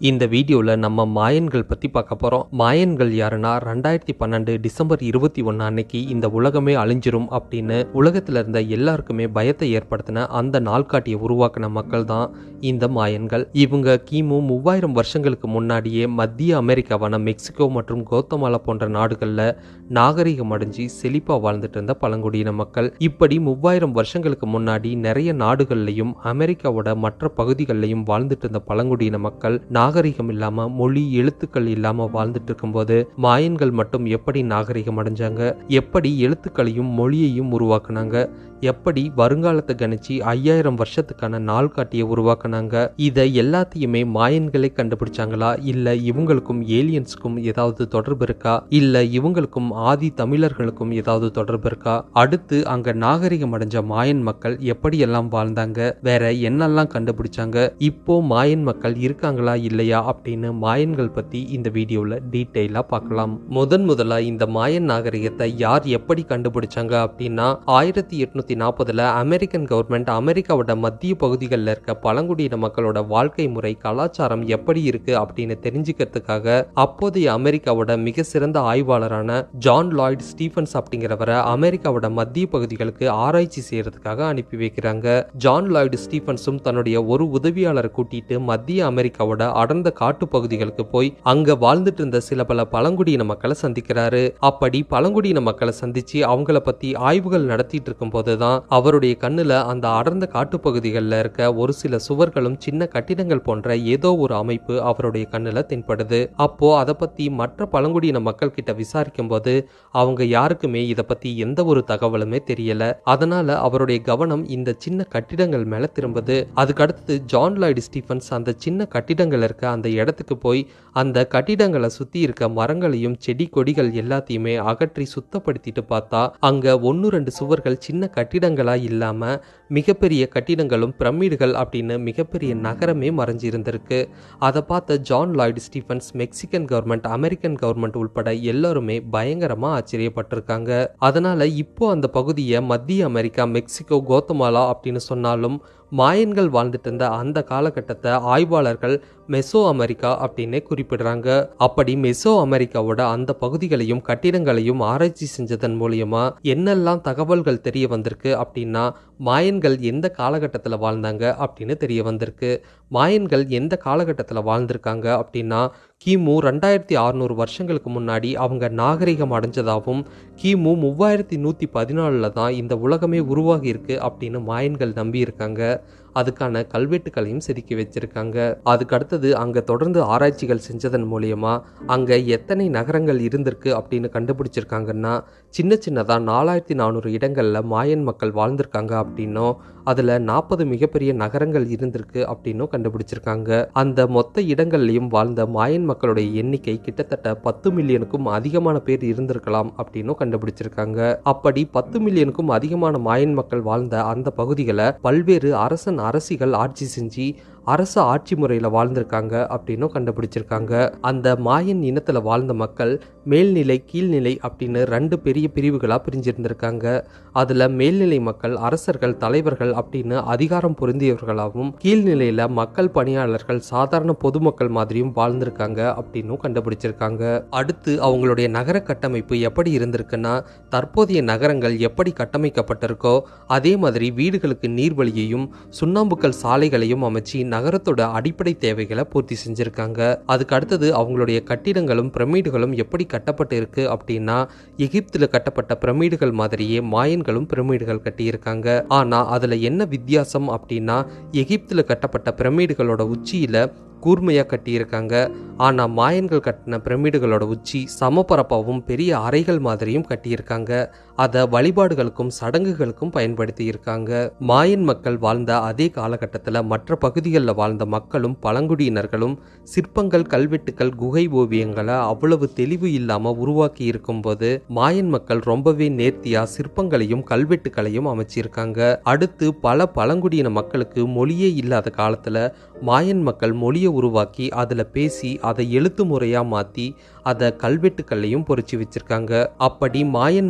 இந்த வீடியோவில் நம்ம மாயன்கள் பற்றி பார்க்க போகிறோம் மாயன்கள் யாருன்னா ரெண்டாயிரத்தி பன்னெண்டு டிசம்பர் இருபத்தி ஒன்று அன்னைக்கு இந்த உலகமே அழிஞ்சிரும் அப்படின்னு உலகத்தில் இருந்த எல்லாருக்குமே பயத்தை ஏற்படுத்தின அந்த நாள்காட்டியை உருவாக்கின மக்கள் தான் இந்த மாயன்கள் இவங்க கிமு மூவாயிரம் வருஷங்களுக்கு முன்னாடியே மத்திய அமெரிக்காவான மெக்சிகோ மற்றும் கோத்தமாலா போன்ற நாடுகளில் நாகரிகம் அடைஞ்சு செழிப்பாக வாழ்ந்துட்டு இருந்த பழங்குடியின மக்கள் இப்படி மூவாயிரம் வருஷங்களுக்கு முன்னாடி நிறைய நாடுகள்லையும் அமெரிக்காவோட மற்ற பகுதிகளிலையும் வாழ்ந்துட்டு இருந்த பழங்குடியின மக்கள் நாகரிகம் இல்லாம மொழி எழுத்துக்கள் இல்லாம வாழ்ந்துட்டு இருக்கும்போது மாயன்கள் மட்டும் எப்படி நாகரிகம் அடைஞ்சாங்க எப்படி எழுத்துக்களையும் மொழியையும் உருவாக்குனாங்க எப்படி வருங்காலத்தை கணிச்சு ஐயாயிரம் வருஷத்துக்கான நாள் காட்டியை உருவாக்குனாங்க இதை எல்லாத்தையுமே மாயன்களே கண்டுபிடிச்சாங்களா இல்ல இவங்களுக்கும் ஏலியன்ஸுக்கும் ஏதாவது தொடர்பு இருக்கா இல்ல இவங்களுக்கும் ஆதி தமிழர்களுக்கும் ஏதாவது தொடர்பு இருக்கா அடுத்து அங்க நாகரிகம் அடைஞ்ச மாயன் மக்கள் எப்படி எல்லாம் வாழ்ந்தாங்க வேற என்னெல்லாம் கண்டுபிடிச்சாங்க இப்போ மாயன் மக்கள் இருக்காங்களா இல்லையா அப்படின்னு மாயன்கள் பத்தி இந்த வீடியோல டீட்டெயிலா பார்க்கலாம் முதன் முதலா இந்த மாயன் நாகரிகத்தை யார் எப்படி கண்டுபிடிச்சாங்க அப்படின்னா ஆயிரத்தி எட்நூத்தி நாற்பதுல அமெரிக்கன் கவர்மெண்ட் அமெரிக்காவோட மத்திய பகுதிகளில் இருக்க பழங்குடியின மக்களோட வாழ்க்கை முறை கலாச்சாரம் எப்படி இருக்கு அப்படின்னு தெரிஞ்சுக்கிறதுக்காக அப்போதைய அமெரிக்காவோட மிக சிறந்த ஆய்வாளரான ஜான் லாய்ட் ஸ்டீஃபன்ஸ் அப்படிங்கிறவரை அமெரிக்காவோட மத்திய பகுதிகளுக்கு ஆராய்ச்சி செய்யறதுக்காக அனுப்பி வைக்கிறாங்க ஜான் லாய்டு ஸ்டீஃபன்ஸும் தன்னுடைய ஒரு உதவியாளரை கூட்டிட்டு மத்திய அமெரிக்காவோட அடர்ந்த காட்டு பகுதிகளுக்கு போய் அங்க வாழ்ந்துட்டு இருந்த சில பல பழங்குடியின மக்களை சந்திக்கிறாரு அப்படி பழங்குடியின மக்களை சந்திச்சு அவங்கள பத்தி ஆய்வுகள் நடத்திட்டு இருக்கும் போதுதான் அவருடைய கண்ணுல அந்த அடர்ந்த காட்டுப்பகுதிகளில் இருக்க ஒரு சில சுவர்களும் சின்ன கட்டிடங்கள் போன்ற ஏதோ ஒரு அமைப்பு அவருடைய கண்ணுல தென்படுது அப்போ அதை பத்தி மற்ற பழங்குடியின மக்கள் கிட்ட விசாரிக்கும் போது அவங்க யாருக்குமே இதை பத்தி எந்த ஒரு தகவலுமே தெரியல அதனால அவருடைய கவனம் இந்த சின்ன கட்டிடங்கள் மேல திரும்புது அதுக்கு அடுத்தது ஜான் லாய்டு ஸ்டீஃபன்ஸ் அந்த சின்ன கட்டிடங்கள் இருக்க அந்த இடத்துக்கு போய் அந்த கட்டிடங்களை சுத்தி இருக்க மரங்களையும் செடி கொடிகள் எல்லாத்தையுமே அகற்றி சுத்தப்படுத்திட்டு பார்த்தா அங்க ஒன்னு ரெண்டு சுவர்கள் சின்ன கட்டிடங்களா இல்லாம மிகப்பெரிய கட்டிடங்களும் பிரமிடுகள் அப்படின்னு மிகப்பெரிய நகரமே மறைஞ்சு இருந்திருக்கு அதை பார்த்த John Lloyd Stephens Mexican government American government உள்பட எல்லாருமே பயங்கரமா ஆச்சரியப்பட்டிருக்காங்க அதனால இப்போ அந்த பகுதியை மத்திய அமெரிக்கா மெக்சிகோ கோத்தமாலா அப்படின்னு சொன்னாலும் மாயன்கள் வாழ்ந்துட்டு இருந்த அந்த காலகட்டத்தை ஆய்வாளர்கள் மெசோ அமெரிக்கா அப்படின்னே குறிப்பிடுறாங்க அப்படி மெசோ அமெரிக்காவோட அந்த பகுதிகளையும் கட்டிடங்களையும் ஆராய்ச்சி செஞ்சதன் மூலியமா என்னெல்லாம் தகவல்கள் தெரிய வந்திருக்கு அப்படின்னா மாயன்கள் எந்த காலகட்டத்தில் வாழ்ந்தாங்க அப்படின்னு தெரிய வந்திருக்கு மாயன்கள் எந்த காலகட்டத்தில் வாழ்ந்திருக்காங்க அப்படின்னா கிமு ரெண்டாயிரத்தி அறுநூறு வருஷங்களுக்கு முன்னாடி அவங்க நாகரிகம் அடைஞ்சதாகவும் கிமு மூவாயிரத்தி நூற்றி பதினாலில் தான் இந்த உலகமே உருவாகி இருக்கு அப்படின்னு மாயன்கள் நம்பி இருக்காங்க அதுக்கான கல்வெட்டுகளையும் செதுக்கி வச்சிருக்காங்க அதுக்கு அடுத்தது அங்கே தொடர்ந்து ஆராய்ச்சிகள் செஞ்சதன் மூலியமா அங்கே எத்தனை நகரங்கள் இருந்திருக்கு அப்படின்னு கண்டுபிடிச்சிருக்காங்கன்னா சின்ன சின்னதாக நாலாயிரத்தி நானூறு இடங்களில் மாயன் மக்கள் வாழ்ந்திருக்காங்க அப்படின்னும் அதில் நாற்பது மிகப்பெரிய நகரங்கள் இருந்திருக்கு அப்படின்னும் கண்டுபிடிச்சிருக்காங்க அந்த மொத்த இடங்கள்லையும் வாழ்ந்த மாயன் மக்களுடைய எண்ணிக்கை கிட்டத்தட்ட பத்து மில்லியனுக்கும் அதிகமான பேர் இருந்திருக்கலாம் அப்படின்னும் கண்டுபிடிச்சிருக்காங்க அப்படி பத்து மில்லியனுக்கும் அதிகமான மாயன் மக்கள் வாழ்ந்த அந்த பகுதிகளை பல்வேறு அரசன் அரசிகள் ஆட்சி செஞ்சு அரச ஆட்சி முறையில் வாழ்ந்திருக்காங்க அப்படின்னும் கண்டுபிடிச்சிருக்காங்க அந்த மாயன் இனத்தில் வாழ்ந்த மக்கள் மேல்நிலை கீழ்நிலை அப்படின்னு ரெண்டு பெரிய பிரிவுகளாக பிரிஞ்சிருந்திருக்காங்க அதில் மேல்நிலை மக்கள் அரசர்கள் தலைவர்கள் அப்படின்னு அதிகாரம் பொருந்தியவர்களாகவும் கீழ்நிலையில் மக்கள் பணியாளர்கள் சாதாரண பொதுமக்கள் மாதிரியும் வாழ்ந்திருக்காங்க அப்படின்னும் கண்டுபிடிச்சிருக்காங்க அடுத்து அவங்களுடைய நகர கட்டமைப்பு எப்படி இருந்திருக்குன்னா தற்போதைய நகரங்கள் எப்படி கட்டமைக்கப்பட்டிருக்கோ அதே மாதிரி வீடுகளுக்கு நீர்வழியையும் சுண்ணாம்புக்கல் சாலைகளையும் அமைச்சு நகரத்தோட அடிப்படை தேவைகளை பூர்த்தி செஞ்சிருக்காங்க அதுக்கு அடுத்தது அவங்களுடைய கட்டிடங்களும் பிரமிடுகளும் எப்படி கட்டப்பட்டு இருக்கு அப்படின்னா எகிப்தில் கட்டப்பட்ட பிரமிடுகள் மாதிரியே மாயன்களும் பிரமிடுகள் கட்டியிருக்காங்க ஆனா அதுல என்ன வித்தியாசம் அப்படின்னா எகிப்தில் கட்டப்பட்ட பிரமிடுகளோட உச்சியில கூர்மையாக கட்டியிருக்காங்க ஆனால் மாயன்கள் கட்டின பிரமிடுகளோட உச்சி சமபரப்பாகவும் பெரிய அறைகள் மாதிரியும் கட்டியிருக்காங்க அதை வழிபாடுகளுக்கும் சடங்குகளுக்கும் பயன்படுத்தி இருக்காங்க மாயன் மக்கள் வாழ்ந்த அதே காலகட்டத்தில் மற்ற பகுதிகளில் வாழ்ந்த மக்களும் பழங்குடியினர்களும் சிற்பங்கள் கல்வெட்டுக்கள் குகை ஓவியங்களை அவ்வளவு தெளிவு இல்லாமல் உருவாக்கி இருக்கும்போது மாயன் மக்கள் ரொம்பவே நேர்த்தியா சிற்பங்களையும் கல்வெட்டுக்களையும் அமைச்சிருக்காங்க அடுத்து பல பழங்குடியின மக்களுக்கு மொழியே இல்லாத காலத்தில் மாயன் மக்கள் மொழியை உருவாக்கி அதில் பேசி அதை எழுத்து முறையாக மாற்றி அதை கல்வெட்டுக்கள்லையும் பொறிச்சு வச்சிருக்காங்க அப்படி மாயன் மொழியில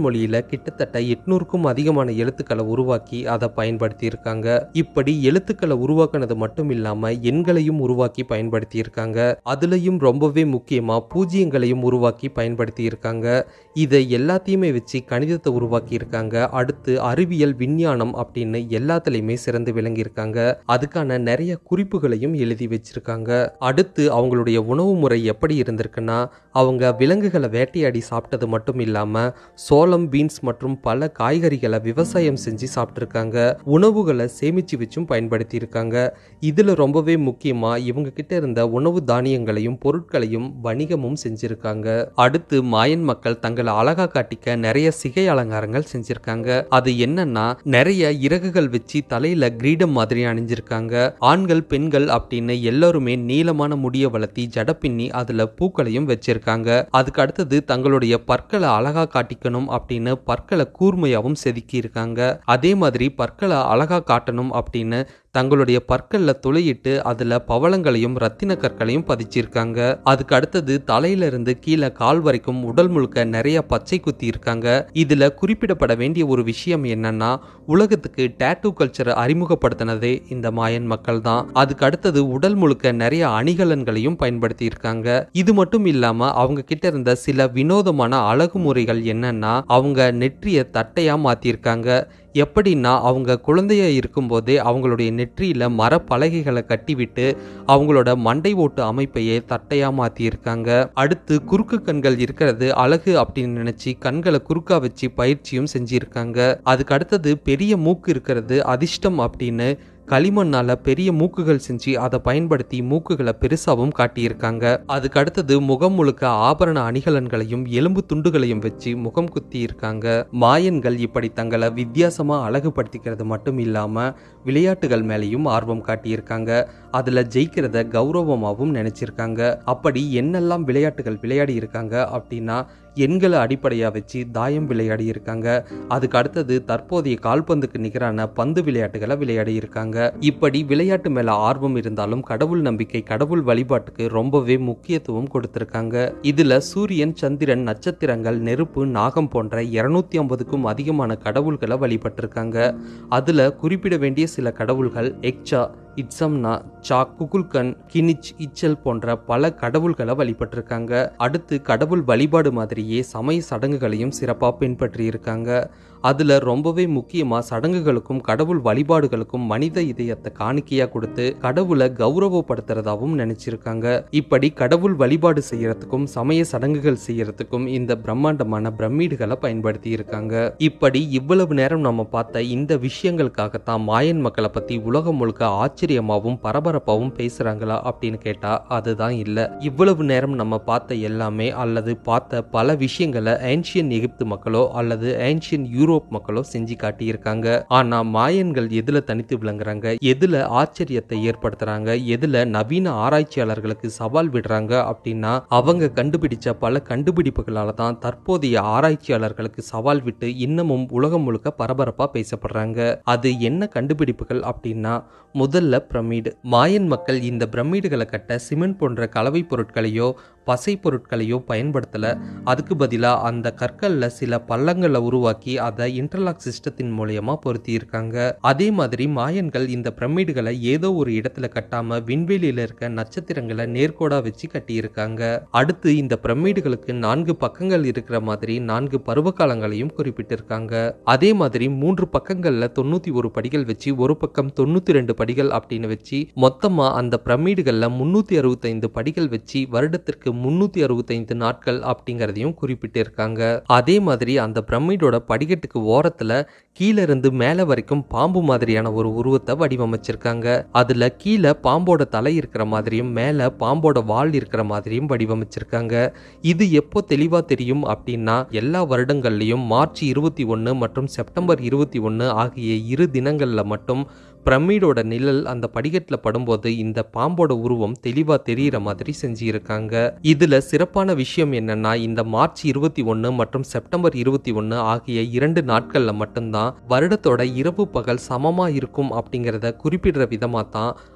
கிட்டத்தட்ட எட்நூறுக்கும் அதிகமான எழுத்துக்களை உருவாக்கி அதை பயன்படுத்தி இருக்காங்க இப்படி எழுத்துக்களை உருவாக்குனது மட்டும் இல்லாம எண்களையும் உருவாக்கி பயன்படுத்தி இருக்காங்க அதுலயும் ரொம்பவே முக்கியமா பூஜ்ஜியங்களையும் உருவாக்கி பயன்படுத்தி இருக்காங்க இதை எல்லாத்தையுமே வச்சு கணிதத்தை உருவாக்கி இருக்காங்க அடுத்து அறிவியல் விஞ்ஞானம் அப்படின்னு எல்லாத்துலயுமே சிறந்து விளங்கியிருக்காங்க அதுக்கான நிறைய குறிப்புகளையும் எழுதி வச்சிருக்காங்க அடுத்து அவங்களுடைய உணவு முறை எப்படி இருந்திருக்குன்னா அவங்க விலங்குகளை வேட்டையாடி சாப்பிட்டது மட்டும் இல்லாம சோளம் பீன்ஸ் மற்றும் பல காய்கறிகளை விவசாயம் செஞ்சு சாப்பிட்ருக்காங்க உணவுகளை சேமிச்சு வச்சும் பயன்படுத்தி இருக்காங்க இதுல ரொம்பவே முக்கியமா இவங்க கிட்ட இருந்த உணவு தானியங்களையும் பொருட்களையும் வணிகமும் செஞ்சிருக்காங்க அடுத்து மாயன் மக்கள் தங்களை அழகா காட்டிக்க நிறைய சிகை அலங்காரங்கள் செஞ்சிருக்காங்க அது என்னன்னா நிறைய இறகுகள் வச்சு தலையில கிரீடம் மாதிரி அணிஞ்சிருக்காங்க ஆண்கள் பெண்கள் அப்படின்னு எல்லாருமே நீளமான முடிய வளர்த்தி ஜட பின்னி அதுல பூக்களையும் வச்சிருக்காங்க அதுக்கு அடுத்தது தங்களுடைய பற்களை அழகா காட்டிக்கணும் அப்படின்னு பற்களை கூர்மையாவும் செதுக்கி இருக்காங்க அதே மாதிரி பற்களை அழகா காட்டணும் அப்படின்னு தங்களுடைய பற்கள்ல துளையிட்டு அதுல பவளங்களையும் ரத்தின கற்களையும் பதிச்சிருக்காங்க அதுக்கு அடுத்தது தலையில இருந்து கீழே கால் வரைக்கும் உடல் முழுக்க நிறைய பச்சை குத்தி இருக்காங்க இதுல குறிப்பிடப்பட வேண்டிய ஒரு விஷயம் என்னன்னா உலகத்துக்கு டேட்டூ கல்ச்சரை அறிமுகப்படுத்தினதே இந்த மாயன் மக்கள் தான் அதுக்கு அடுத்தது உடல் முழுக்க நிறைய அணிகலன்களையும் பயன்படுத்தி இருக்காங்க இது மட்டும் இல்லாம அவங்க கிட்ட இருந்த சில வினோதமான அழகு முறைகள் என்னன்னா அவங்க நெற்றிய தட்டையா மாத்திருக்காங்க எப்படின்னா அவங்க குழந்தைய இருக்கும்போதே அவங்களுடைய நெற்றியில மரப்பலகைகளை கட்டிவிட்டு அவங்களோட மண்டை ஓட்டு அமைப்பையே தட்டையா மாத்தியிருக்காங்க அடுத்து குறுக்கு கண்கள் இருக்கிறது அழகு அப்படின்னு நினைச்சு கண்களை குறுக்கா வச்சு பயிற்சியும் செஞ்சிருக்காங்க அதுக்கு அடுத்தது பெரிய மூக்கு இருக்கிறது அதிர்ஷ்டம் அப்படின்னு களிமண்ணால பெரிய மூக்குகள் செஞ்சு அதை பயன்படுத்தி மூக்குகளை பெருசாவும் காட்டியிருக்காங்க அதுக்கு அடுத்தது முகம் முழுக்க ஆபரண அணிகலன்களையும் எலும்பு துண்டுகளையும் வச்சு முகம் குத்தி இருக்காங்க மாயன்கள் இப்படி தங்களை வித்தியாசமா அழகுபடுத்திக்கிறது மட்டும் இல்லாம விளையாட்டுகள் மேலேயும் ஆர்வம் காட்டியிருக்காங்க அதுல ஜெயிக்கிறத கௌரவமாகவும் நினைச்சிருக்காங்க அப்படி என்னெல்லாம் விளையாட்டுகள் விளையாடி இருக்காங்க அப்படின்னா எண்களை அடிப்படையாக வச்சு தாயம் விளையாடி இருக்காங்க அதுக்கு அடுத்தது தற்போதைய கால்பந்துக்கு நிகரான பந்து விளையாட்டுகளை விளையாடி இருக்காங்க இப்படி விளையாட்டு மேல ஆர்வம் இருந்தாலும் கடவுள் நம்பிக்கை கடவுள் வழிபாட்டுக்கு ரொம்பவே முக்கியத்துவம் கொடுத்திருக்காங்க இதுல சூரியன் சந்திரன் நட்சத்திரங்கள் நெருப்பு நாகம் போன்ற இருநூத்தி ஐம்பதுக்கும் அதிகமான கடவுள்களை வழிபட்டிருக்காங்க அதுல குறிப்பிட வேண்டிய சில கடவுள்கள் எக்சா Itzamna Chaac Kukulkan Kinich Ixchel போன்ற பல கடவுள்களை வழிபட்டிருக்காங்க அடுத்து கடவுள் வழிபாடு மாதிரியே சமய சடங்குகளையும் சிறப்பாக பின்பற்றி இருக்காங்க அதுல ரொம்பவே முக்கியமா சடங்குகளுக்கும் கடவுள் வழிபாடுகளுக்கும் மனித இதயத்தை காணிக்கையா கொடுத்து கடவுளை கௌரவப்படுத்துறதாவும் நினைச்சிருக்காங்க இப்படி கடவுள் வழிபாடு செய்யறதுக்கும் சமய சடங்குகள் செய்யறதுக்கும் இந்த பிரம்மாண்டமான பிரமிடுகளை பயன்படுத்தி இருக்காங்க இப்படி இவ்வளவு நேரம் நம்ம பார்த்த இந்த விஷயங்களுக்காகத்தான் மாயன் மக்களை பத்தி உலகம் முழுக்க ஆச்சரியமாவும் பரபரப்பாவும் பேசுறாங்களா அப்படின்னு கேட்டா அதுதான் இல்ல இவ்வளவு நேரம் நம்ம பார்த்த எல்லாமே அல்லது பார்த்த பல விஷயங்களை ஏன்ஷியன் எகிப்து மக்களோ அல்லது ஏன்ஷியன் யூரோப் மக்களோ செஞ்சு காட்டியிருக்காங்க ஆனா மாயன்கள் எதுல தனித்து விளங்குறாங்க எதுல ஆச்சரியத்தை ஏற்படுத்துறாங்க எதுல நவீன ஆராய்ச்சியாளர்களுக்கு சவால் விடுறாங்க அப்படின்னா அவங்க கண்டுபிடிச்ச பல கண்டுபிடிப்புகளால தான் தற்போதைய ஆராய்ச்சியாளர்களுக்கு சவால் விட்டு இன்னமும் உலகம் முழுக்க பரபரப்பா பேசப்படுறாங்க அது என்ன கண்டுபிடிப்புகள் அப்படின்னா முதல்ல பிரமிடு மாயன் மக்கள் இந்த பிரமிடுகளை கட்ட சிமெண்ட் போன்ற கலவை பொருட்களையோ பசை பொருட்களையோ பயன்படுத்தல அதுக்கு பதிலா அந்த கற்கள்ல சில பள்ளங்களை உருவாக்கி அதை இன்டர்லாக் சிஸ்டத்தின் மூலியமா பொருத்தி இருக்காங்க அதே மாதிரி மாயன்கள் இந்த பிரமிடுகளை ஏதோ ஒரு இடத்துல கட்டாம விண்வெளியில இருக்க நட்சத்திரங்களை நேர்கோடா வச்சு கட்டியிருக்காங்க அடுத்து இந்த பிரமிடுகளுக்கு நான்கு பக்கங்கள் இருக்கிற மாதிரி நான்கு பருவகாலங்களையும் குறிப்பிட்டிருக்காங்க அதே மாதிரி மூன்று பக்கங்கள்ல தொண்ணூத்தி ஒரு படிகள் வச்சு ஒரு பக்கம் தொண்ணூத்தி ரெண்டு படிகள் அப்படின்னு வச்சு மொத்தமா அந்த பிரமிடுகள்ல முன்னூத்தி அறுபத்தைந்து படிகள் வச்சு வருடத்திற்கு முன்னூத்தி அறுபத்தைந்து நாட்கள் அப்படிங்கறதையும் குறிப்பிட்டிருக்காங்க அதே மாதிரி அந்த பிரமிடோட படிக்கட்டுக்கு ஓரத்துல கீழே இருந்து மேலே வரைக்கும் பாம்பு மாதிரியான ஒரு உருவத்தை வடிவமைச்சிருக்காங்க அதுல கீழே பாம்போட தலை இருக்கிற மாதிரியும் மேலே பாம்போட வால் இருக்கிற மாதிரியும் வடிவமைச்சிருக்காங்க இது எப்போ தெளிவா தெரியும் அப்படின்னா எல்லா வருடங்கள்லயும் மார்ச் இருபத்தி ஒன்று மற்றும் செப்டம்பர் இருபத்தி ஒன்று ஆகிய இரு தினங்கள்ல மட்டும் பிரமிடோட நிழல் அந்த படிக்கட்டில் படும்போது இந்த பாம்போட உருவம் தெளிவா தெரியிற மாதிரி செஞ்சிருக்காங்க இதுல சிறப்பான விஷயம் என்னன்னா இந்த மார்ச் இருபத்தி ஒன்று மற்றும் செப்டம்பர் இருபத்தி ஒன்று ஆகிய இரண்டு நாட்கள்ல மட்டும்தான் வருடத்தோட இரவு பகல் சமமா இருக்கும் அப்படிங்கிறத குறிப்பிடுற விதமா தான்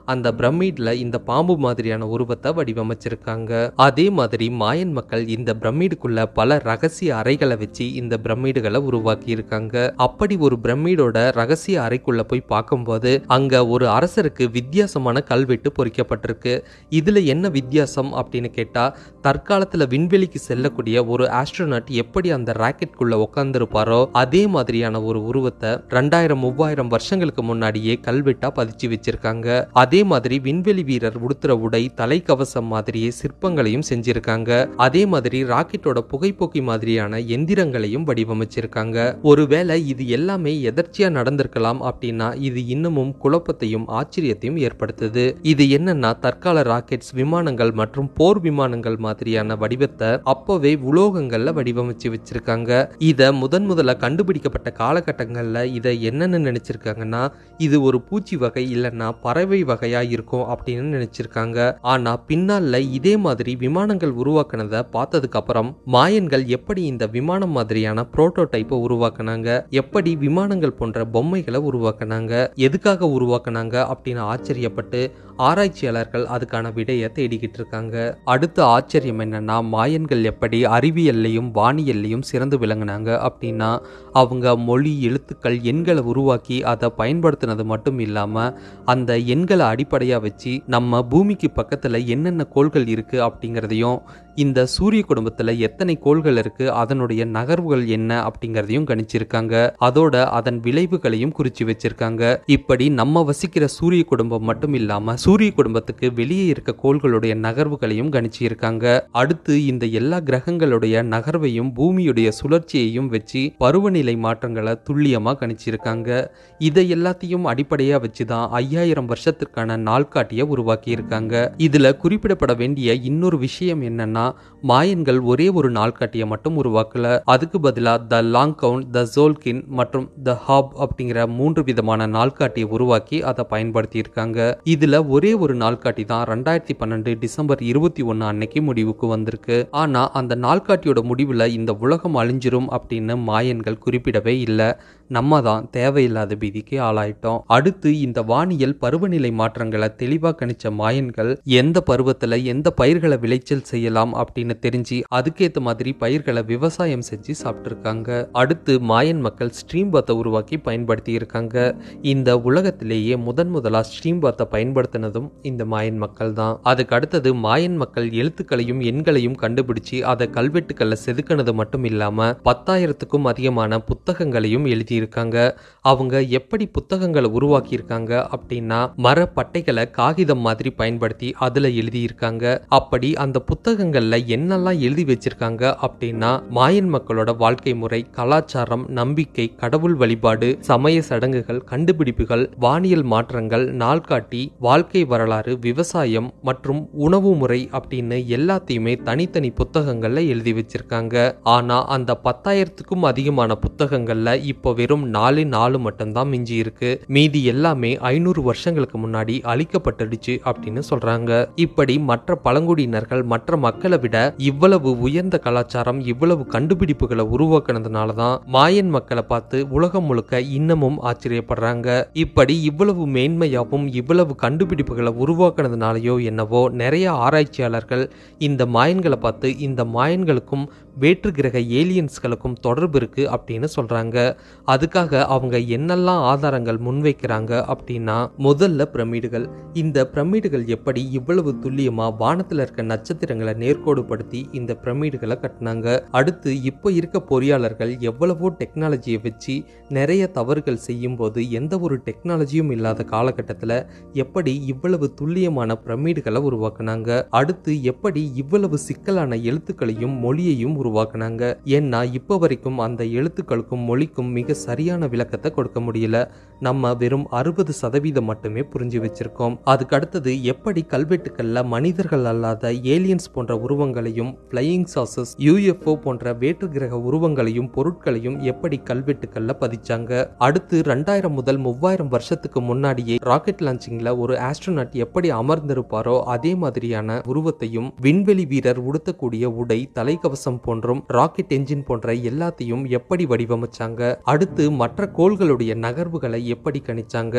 அந்த பிரமிட்ல இந்த பாம்பு மாதிரியான உருவத்தை வடிவமைச்சிருக்காங்க அதே மாதிரி மாயன் மக்கள் இந்த பிரமிடுக்குள்ள பல ரகசிய அறைகளை வச்சு இந்த பிரமிடுகளை உருவாக்கி இருக்காங்க அப்படி ஒரு பிரமிடோட ரகசிய அறைக்குள்ள போய் பார்க்கும்போது அங்க ஒரு அரசருக்கு வித்தியாசமான கல்வெட்டு பொறிக்கப்பட்டிருக்கு இதுல என்ன வித்தியாசம் அப்படின்னு கேட்டா தற்காலத்துல விண்வெளிக்கு செல்லக்கூடிய ஒரு ஆஸ்ட்ரோனட் எப்படி அந்த ராக்கெட்குள்ள உட்கார்ந்துருப்பாரோ அதே மாதிரியான ஒரு உருவத்தை ரெண்டாயிரம் மூவாயிரம் வருஷங்களுக்கு முன்னாடியே கல்வெட்டா பதிச்சு வச்சிருக்காங்க அதே மாதிரி விண்வெளி வீரர் உடுத்துற உடை தலைக்கவசம் மாதிரியே சிற்பங்களையும் செஞ்சிருக்காங்க அதே மாதிரி ராக்கெட்டோட புகைப்போக்கி மாதிரியான எந்திரங்களையும் வடிவமைச்சிருக்காங்க ஒருவேளை இது எல்லாமே எதர்ச்சியா நடந்திருக்கலாம் அப்படின்னா இது இன்னமும் குழப்பத்தையும் ஆச்சரியத்தையும் ஏற்படுத்துது இது என்னன்னா தற்கால ராக்கெட்ஸ் விமானங்கள் மற்றும் போர் விமானங்கள் மாதிரியான வடிவத்தை அப்பவே உலோகங்கள்ல வடிவமைச்சு வச்சிருக்காங்க இத முதன் முதல்ல கண்டுபிடிக்கப்பட்ட காலகட்டங்கள்ல இதை என்னன்னு நினைச்சிருக்காங்கன்னா இது ஒரு பூச்சி வகை இல்லைன்னா பறவை வகையா இருக்கும் அப்படின்னு நினைச்சிருக்காங்க ஆனா பின்னால இதே மாதிரி விமானங்கள் உருவாக்குனதை பார்த்ததுக்கு அப்புறம் மாயன்கள் எப்படி இந்த விமானம் மாதிரியான புரோட்டோடைப்பை உருவாக்குனாங்க எப்படி விமானங்கள் போன்ற பொம்மைகளை உருவாக்குனாங்க எதுக்காக உருவாக்குனாங்க அப்படின்னு ஆச்சரியப்பட்டு ஆராய்ச்சியாளர்கள் அதுக்கான விடையை தேடிக்கிட்டு இருக்காங்க அடுத்த ஆச்சரியம் என்னன்னா மாயன்கள் எப்படி அறிவியல்லையும் வானியல்லையும் சிறந்து விளங்குனாங்க அப்படின்னா அவங்க மொழி எழுத்துக்கள் எண்களை உருவாக்கி அதை பயன்படுத்தினது மட்டும் இல்லாம அந்த எண்களை அடிப்படையா வச்சு நம்ம பூமிக்கு பக்கத்துல என்னென்ன கோள்கள் இருக்கு அப்படிங்கிறதையும் இந்த சூரிய குடும்பத்துல எத்தனை கோள்கள் இருக்கு அதனுடைய நகர்வுகள் என்ன அப்படிங்கிறதையும் கணிச்சிருக்காங்க அதோட அதன் விளைவுகளையும் குறிச்சு வச்சிருக்காங்க இப்படி நம்ம வசிக்கிற சூரிய குடும்பம் மட்டும் இல்லாம சூரிய குடும்பத்துக்கு வெளியே இருக்க கோள்களுடைய நகர்வுகளையும் கணிச்சிருக்காங்க அடுத்து இந்த எல்லா கிரகங்களுடைய நகர்வையும் பூமியுடைய சுழற்சியையும் வச்சு பருவநிலை மாற்றங்களை துல்லியமா கணிச்சிருக்காங்க இதை எல்லாத்தையும் அடிப்படையா வச்சுதான் ஐயாயிரம் வருஷத்திற்கான நாள்காட்டிய உருவாக்கி இருக்காங்க இதுல குறிப்பிடப்பட வேண்டிய இன்னொரு விஷயம் என்னன்னா மாயன்கள் ஒரே ஒரு நாள்காட்டியை மட்டும் உருவாக்கல அதுக்கு பதிலா த லாங் கவுண்ட் த ஜோல்கின் மற்றும் த ஹாப் அப்படிங்கிற மூன்று விதமான நாள்காட்டியை உருவாக்கி அதை பயன்படுத்தி இருக்காங்க இதுல ஒரே ஒரு நாள்காட்டி தான் ரெண்டாயிரத்தி பன்னெண்டு டிசம்பர் இருபத்தி ஒன்னு அன்னைக்கு முடிவுக்கு வந்திருக்கு ஆனா அந்த நாள்காட்டியோட முடிவுல இந்த உலகம் அழிஞ்சிரும் அப்படின்னு மாயன்கள் குறிப்பிடவே இல்லை நம்ம தான் தேவையில்லாத பீதிக்கு ஆளாயிட்டோம் அடுத்து இந்த வானியல் பருவநிலை மாற்றங்களை தெளிவா கணிச்ச மாயன்கள் எந்த பருவத்துல எந்த பயிர்களை விளைச்சல் செய்யலாம் அப்படின்னு தெரிஞ்சு அதுக்கேத்த மாதிரி பயிர்களை விவசாயம் செஞ்சு சாப்பிட்டிருக்காங்க அடுத்து மாயன் மக்கள் ஸ்ட்ரீம் பாத்தை உருவாக்கி பயன்படுத்தி இருக்காங்க இந்த உலகத்திலேயே முதன் முதலா ஸ்ட்ரீம் பாத்தை பயன்படுத்தினதும் இந்த மாயன் மக்கள் தான் அதுக்கு அடுத்தது மாயன் மக்கள் எழுத்துக்களையும் எண்களையும் கண்டுபிடிச்சு அதை கல்வெட்டுக்கள்ல செதுக்கினது மட்டும் இல்லாம பத்தாயிரத்துக்கும் அதிகமான புத்தகங்களையும் எழுதியிருக்காங்க அவங்க எப்படி புத்தகங்களை உருவாக்கியிருக்காங்க அப்படின்னா மர பட்டைகளை காகிதம் மாதிரி பயன்படுத்தி அதுல எழுதியிருக்காங்க அப்படி அந்த புத்தகங்கள்ல என்னெல்லாம் எழுதி வச்சிருக்காங்க அப்படின்னா மாயன் மக்களோட வாழ்க்கை முறை கலாச்சாரம் நம்பிக்கை கடவுள் வழிபாடு சமய சடங்குகள் கண்டுபிடிப்புகள் வானியல் மாற்றங்கள் நாள்காட்டி வாழ்க்கை வரலாறு விவசாயம் மற்றும் உணவு முறை அப்படின்னு எல்லாத்தையுமே தனித்தனி புத்தகங்கள்ல எழுதி வச்சிருக்காங்க ஆனா அந்த பத்தாயிரத்துக்கும் அதிகமான புத்தகங்கள்ல இப்போ வெறும் நாலு நாலு மட்டும்தான் மிஞ்சி இருக்கு மீதி எல்லாமே ஐநூறு வருஷங்களுக்கு முன்னாடி அழிக்கப்பட்டுடுச்சு அப்படின்னு சொல்றாங்க இப்படி மற்ற பழங்குடியினர்கள் மற்ற மக்களை விட இவ்வளவு உயர்ந்த கலாச்சாரம் இவ்வளவு கண்டுபிடிப்புகளை உருவாக்குனதுனால தான் மாயன் மக்களை பார்த்து உலகம் முழுக்க இன்னமும் ஆச்சரியப்படுறாங்க இப்படி இவ்வளவு மேன்மையாகவும் இவ்வளவு கண்டுபிடிப்புகளை உருவாக்குனதுனாலயோ என்னவோ நிறைய ஆராய்ச்சியாளர்கள் இந்த மாயன்களை பார்த்து இந்த மாயன்களுக்கும் வேற்று கிரக ஏலியன்ஸ்களுக்கும் தொடர்பு இருக்கு அப்படின்னு சொல்றாங்க அதுக்காக அவங்க என்னெல்லாம் ஆதாரங்கள் முன்வைக்கிறாங்க அப்படின்னா முதல்ல பிரமிடுகள் இந்த பிரமிடுகள் எப்படி இவ்வளவு துல்லியமா வானத்துல இருக்க நட்சத்திரங்களை நேர்கோடுபடுத்தி இந்த பிரமிடுகளை கட்டினாங்க அடுத்து இப்போ இருக்க பொறியாளர்கள் எவ்வளவோ டெக்னாலஜியை வச்சு நிறைய தவறுகள் செய்யும் போது எந்த ஒரு டெக்னாலஜியும் இல்லாத காலகட்டத்தில் எப்படி இவ்வளவு துல்லியமான பிரமிடுகளை உருவாக்குனாங்க அடுத்து எப்படி இவ்வளவு சிக்கலான எழுத்துக்களையும் மொழியையும் உருவாக்குனாங்க ஏன்னா இப்போ வரைக்கும் அந்த எழுத்துக்களுக்கும் மொழிக்கும் மிக சரியான விளக்கத்தை கொடுக்க முடியல நம்ம வெறும் அறுபது சதவீதம் மட்டுமே புரிஞ்சு வச்சிருக்கோம் அதுக்கு அடுத்தது எப்படி கல்வெட்டுக்கள்ல மனிதர்கள் அல்லாத ஏலியன்ஸ் போன்ற உருவங்களையும் ஃப்ளையிங் சாசஸ் யூஎஃப்ஓ போன்ற வேற்று கிரக உருவங்களையும் பொருட்களையும் எப்படி கல்வெட்டுக்கள்ல பதிச்சாங்க அடுத்து ரெண்டாயிரம் முதல் மூவாயிரம் வருஷத்துக்கு முன்னாடியே ராக்கெட் லான்ச்சிங்ல ஒரு ஆஸ்ட்ரோநாட் எப்படி அமர்ந்திருப்பாரோ அதே மாதிரியான உருவத்தையும் விண்வெளி வீரர் உடுத்தக்கூடிய உடை தலைக்கவசம் போன்றும் ராக்கெட் என்ஜின் போன்ற எல்லாத்தையும் எப்படி வடிவமைச்சாங்க அடுத்து மற்ற கோள்களுடைய நகர்வுகளை எப்படி கணிச்சாங்க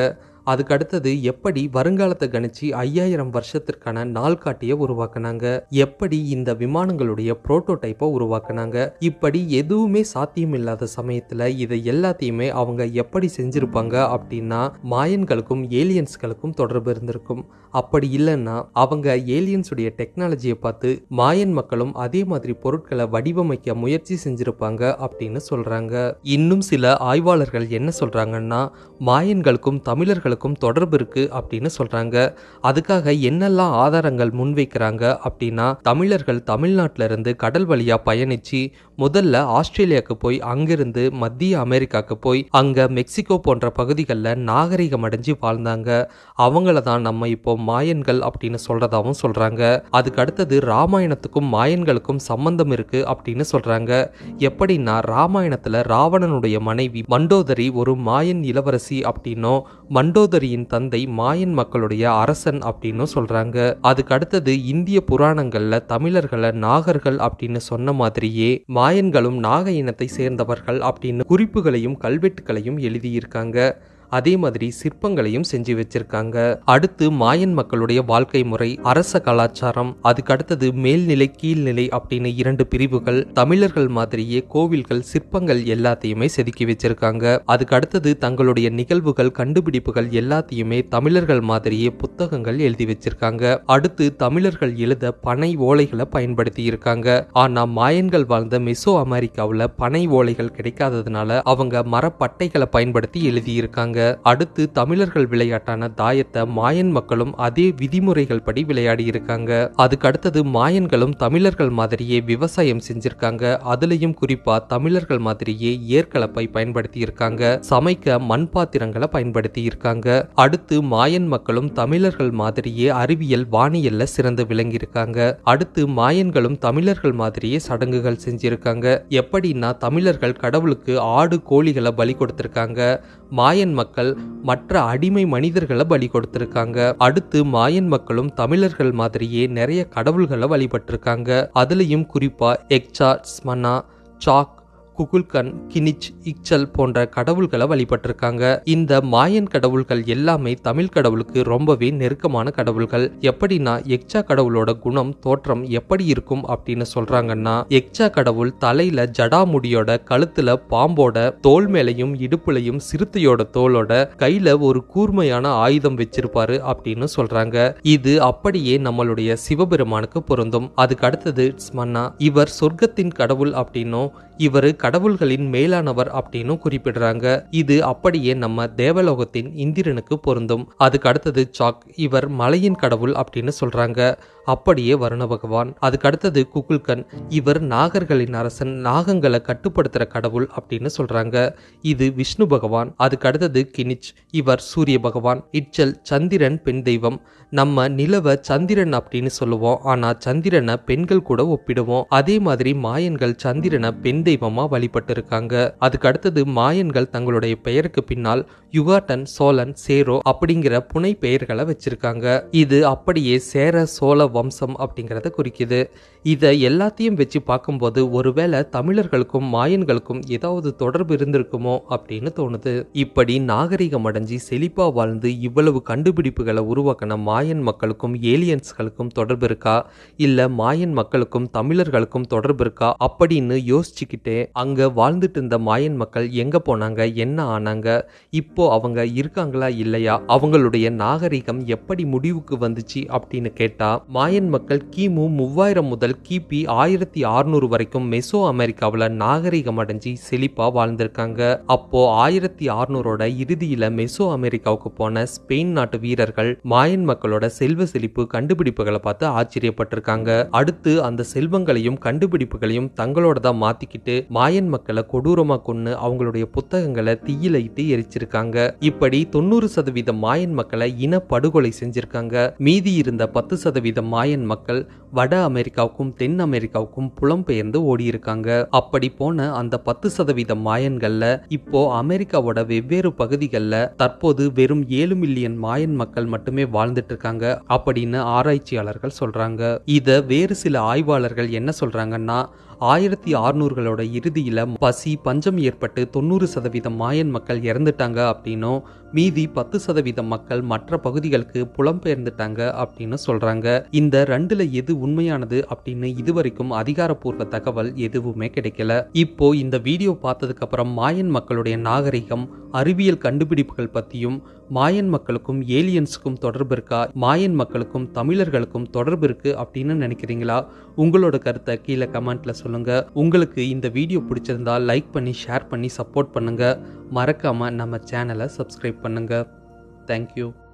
அதுக்கு அடுத்தது எப்படி வருங்காலத்தை கணிச்சு ஐயாயிரம் வருஷத்திற்கான நாள்காட்டியை உருவாக்குனாங்க எப்படி இந்த விமானங்களுடைய புரோட்டோடைப்பை உருவாக்குனாங்க இப்படி எதுவுமே சாத்தியம் இல்லாத சமயத்துல இதை எல்லாத்தையுமே அவங்க எப்படி செஞ்சிருப்பாங்க அப்படின்னா மாயன்களுக்கும் ஏலியன்ஸ்களுக்கும் தொடர்பு இருந்திருக்கும் அப்படி இல்லைன்னா அவங்க ஏலியன்ஸுடைய டெக்னாலஜியை பார்த்து மாயன் மக்களும் அதே மாதிரி பொருட்களை வடிவமைக்க முயற்சி செஞ்சிருப்பாங்க அப்படின்னு சொல்றாங்க இன்னும் சில ஆய்வாளர்கள் என்ன சொல்றாங்கன்னா மாயன்களுக்கும் தமிழர்களுக்கும் தொடர்பு இருக்கு அப்படின்னு சொல்றாங்க அதுக்காக என்னெல்லாம் ஆதாரங்கள் முன்வைக்கிறாங்க அப்படின்னா தமிழர்கள் தமிழ்நாட்டில இருந்து கடல் வழியா பயணிச்சு முதல்ல ஆஸ்திரேலியாவுக்கு போய் அங்கிருந்து மத்திய அமெரிக்காவுக்கு போய் அங்க மெக்சிகோ போன்ற பகுதிகளில் நாகரிகம் அடைஞ்சு வாழ்ந்தாங்க அவங்கள தான் நம்ம இப்போ மாயன்கள் அப்படின்னு சொல்றதாவும் சொல்றாங்க அதுக்கு அடுத்தது ராமாயணத்துக்கும் மாயன்களுக்கும் சம்பந்தம் இருக்கு அப்படின்னு சொல்றாங்க எப்படின்னா ராமாயணத்துல ராவணனுடைய மனைவி மண்டோதரி ஒரு மாயன் இளவரசி அப்படின்னும் மண்டோதரியின் தந்தை மாயன் மக்களுடைய அரசன் அப்படின்னும் சொல்றாங்க அதுக்கு அடுத்தது இந்திய புராணங்கள்ல தமிழர்களை நாகர்கள் அப்படின்னு சொன்ன மாதிரியே மாயன்களும் நாக இனத்தை சேர்ந்தவர்கள் அப்படின்னு குறிப்புகளையும் கல்வெட்டுகளையும் எழுதியிருக்காங்க அதே மாதிரி சிற்பங்களையும் செஞ்சு வச்சிருக்காங்க அடுத்து மாயன் மக்களுடைய வாழ்க்கை முறை அரச கலாச்சாரம் அதுக்கு அடுத்தது மேல்நிலை கீழ்நிலை அப்படின்னு இரண்டு பிரிவுகள் தமிழர்கள் மாதிரியே கோவில்கள் சிற்பங்கள் எல்லாத்தையுமே செதுக்கி வச்சிருக்காங்க அதுக்கு அடுத்தது தங்களுடைய நிகழ்வுகள் கண்டுபிடிப்புகள் எல்லாத்தையுமே தமிழர்கள் மாதிரியே புத்தகங்கள் எழுதி வச்சிருக்காங்க அடுத்து தமிழர்கள் எழுத பனை ஓலைகளை பயன்படுத்தி இருக்காங்க ஆனா மாயன்கள் வாழ்ந்த மெசோ அமெரிக்காவில் பனை ஓலைகள் கிடைக்காததுனால அவங்க மரப்பட்டைகளை பயன்படுத்தி எழுதியிருக்காங்க அடுத்து தமிழர்கள் விளையாட்டான தாயத்தை மாயன் மக்களும் அதே விதிமுறைகள் படி விளையாடி இருக்காங்க அதுக்கு அடுத்தது மாயன்களும் தமிழர்கள் மாதிரியே விவசாயம் செஞ்சிருக்காங்க அதுலயும் குறிப்பா தமிழர்கள் மாதிரியே ஏற்கலப்பை பயன்படுத்தி இருக்காங்க சமைக்க மண் பாத்திரங்களை பயன்படுத்தி இருக்காங்க அடுத்து மாயன் மக்களும் தமிழர்கள் மாதிரியே அறிவியல் வானியல்ல சிறந்து விளங்கி இருக்காங்க அடுத்து மாயன்களும் தமிழர்கள் மாதிரியே சடங்குகள் செஞ்சிருக்காங்க எப்படின்னா தமிழர்கள் கடவுளுக்கு ஆடு கோழிகளை பலி கொடுத்திருக்காங்க மாயன் மக்கள் மற்ற அடிமை மனிதர்களை பலி கொடுத்திருக்காங்க அடுத்து மாயன் மக்களும் தமிழர்கள் மாதிரியே நிறைய கடவுள்களை வழிபட்டிருக்காங்க அதுலயும் குறிப்பா எக்சா ஸ்மனா சாக் குகுல்கன் கினிச் இக்சல் போன்ற கடவுள்களை வழிபட்டிருக்காங்க இந்த மாயன் கடவுள்கள் எல்லாமே தமிழ் கடவுளுக்கு ரொம்பவே நெருக்கமான கடவுள்கள் எப்படின்னா எக்சா கடவுளோட குணம் தோற்றம் எப்படி இருக்கும் அப்படின்னு சொல்றாங்கன்னா எக்சா கடவுள் தலையில ஜடாமுடியோட கழுத்துல பாம்போட தோல் மேலையும் இடுப்புலையும் சிறுத்தையோட தோலோட கையில ஒரு கூர்மையான ஆயுதம் வச்சிருப்பாரு அப்படின்னு சொல்றாங்க இது அப்படியே நம்மளுடைய சிவபெருமானுக்கு பொருந்தும் அதுக்கு அடுத்தது ஸ்மன்னா இவர் சொர்க்கத்தின் கடவுள் அப்படின்னும் இவர் கடவுள்களின் மேலானவர் அப்படின்னு குறிப்பிடுறாங்க இது அப்படியே நம்ம தேவலோகத்தின் இந்திரனுக்கு பொருந்தும் அதுக்கு அடுத்தது சாக் இவர் மலையின் கடவுள் அப்படின்னு சொல்றாங்க அப்படியே வருண பகவான் அதுக்கு அடுத்தது குகுல்கன் இவர் நாகர்களின் அரசன் நாகங்களை கட்டுப்படுத்துற கடவுள் அப்படின்னு சொல்றாங்க இது விஷ்ணு பகவான் அதுக்கு அடுத்தது கினிச் இவர் சூரிய பகவான் இச்சல் சந்திரன் பெண் தெய்வம் நம்ம நிலவை சந்திரன் அப்படின்னு சொல்லுவோம் ஆனா சந்திரனை பெண்கள் கூட ஒப்பிடுவோம் அதே மாதிரி மாயன்கள் சந்திரனை பெண் தெய்வமா வழிபட்டு இருக்காங்க அதுக்கு அடுத்தது மாயன்கள் தங்களுடைய பெயருக்கு பின்னால் யுகாட்டன் சோழன் சேரோ அப்படிங்கிற புனை பெயர்களை வச்சிருக்காங்க இது அப்படியே சேர சோழ வம்சம் அப்படிங்கிறத குறிக்குது இதை எல்லாத்தையும் வச்சு பார்க்கும்போது ஒருவேளை தமிழர்களுக்கும் மாயன்களுக்கும் ஏதாவது தொடர்பு இருந்திருக்குமோ அப்படின்னு தோணுது இப்படி நாகரிகம் அடைஞ்சு செழிப்பா வாழ்ந்து இவ்வளவு கண்டுபிடிப்புகளை உருவாக்கின மாயன் மக்களுக்கும் ஏலியன்ஸ்களுக்கும் தொடர்பு இருக்கா இல்ல மாயன் மக்களுக்கும் தமிழர்களுக்கும் தொடர்பு இருக்கா அப்படின்னு யோசிச்சுக்கிட்டே அங்க வாழ்ந்துட்டு இருந்த மாயன் மக்கள் எங்க போனாங்க என்ன ஆனாங்க இப்போ அவங்க இருக்காங்களா இல்லையா அவங்களுடைய நாகரிகம் எப்படி முடிவுக்கு வந்துச்சு அப்படின்னு கேட்டா மாயன் மக்கள் கிமு மூவாயிரம் முதல் கிபி ஆயிரத்தி அறுநூறு வரைக்கும் மெசோ அமெரிக்காவில் நாகரிகம் அடைஞ்சு செழிப்பா வாழ்ந்திருக்காங்க அப்போ ஆயிரத்தி அறுநூறோட இறுதியில மெசோ அமெரிக்காவுக்கு போன ஸ்பெயின் நாட்டு வீரர்கள் மாயன் மக்களோட செல்வ செழிப்பு கண்டுபிடிப்புகளை பார்த்து ஆச்சரியப்பட்டிருக்காங்க அடுத்து அந்த செல்வங்களையும் கண்டுபிடிப்புகளையும் தங்களோட தான் மாத்திக்கிட்டு மாயன் மக்களை கொடூரமா கொன்னு அவங்களுடைய புத்தகங்களை தீயில இட்டு எரிச்சிருக்காங்க இப்படி தொண்ணூறு சதவீத மாயன் மக்களை இன படுகொலை செஞ்சிருக்காங்க மீதி இருந்த பத்து சதவீத மாயன் மக்கள் வட அமெரிக்காவுக்கும் தென் அமெரிக்காவுக்கும் புலம்பெயர்ந்து ஓடி இருக்காங்க அப்படி போன அந்த பத்து சதவீத மாயன்கள்ல இப்போ அமெரிக்காவோட வெவ்வேறு பகுதிகளில் தற்போது வெறும் ஏழு மில்லியன் மாயன் மக்கள் மட்டுமே வாழ்ந்துட்டு இருக்காங்க அப்படின்னு ஆராய்ச்சியாளர்கள் சொல்றாங்க இத வேறு சில ஆய்வாளர்கள் என்ன சொல்றாங்கன்னா ஆயிரத்தி அறுநூறுகளோட இறுதியில் பசி பஞ்சம் ஏற்பட்டு தொண்ணூறு சதவீதம் மாயன் மக்கள் இறந்துட்டாங்க அப்படின்னும் மீதி பத்து சதவீதம் மக்கள் மற்ற பகுதிகளுக்கு புலம்பெயர்ந்துட்டாங்க அப்படின்னு சொல்றாங்க இந்த ரெண்டுல எது உண்மையானது அப்படின்னு இதுவரைக்கும் அதிகாரப்பூர்வ தகவல் எதுவுமே கிடைக்கல இப்போ இந்த வீடியோ பார்த்ததுக்கு அப்புறம் மாயன் மக்களுடைய நாகரிகம் அறிவியல் கண்டுபிடிப்புகள் பத்தியும் மாயன் மக்களுக்கும் ஏலியன்ஸுக்கும் தொடர்பு இருக்கா மாயன் மக்களுக்கும் தமிழர்களுக்கும் தொடர்பு இருக்கு அப்படின்னு நினைக்கிறீங்களா உங்களோட கருத்தை கீழே கமெண்ட்ல சொல்லுங்க உங்களுக்கு இந்த வீடியோ பிடிச்சிருந்தா லைக் பண்ணி ஷேர் பண்ணி சப்போர்ட் பண்ணுங்க மறக்காம நம்ம சேனலை சப்ஸ்கிரைப் பண்ணுங்க தேங்க்யூ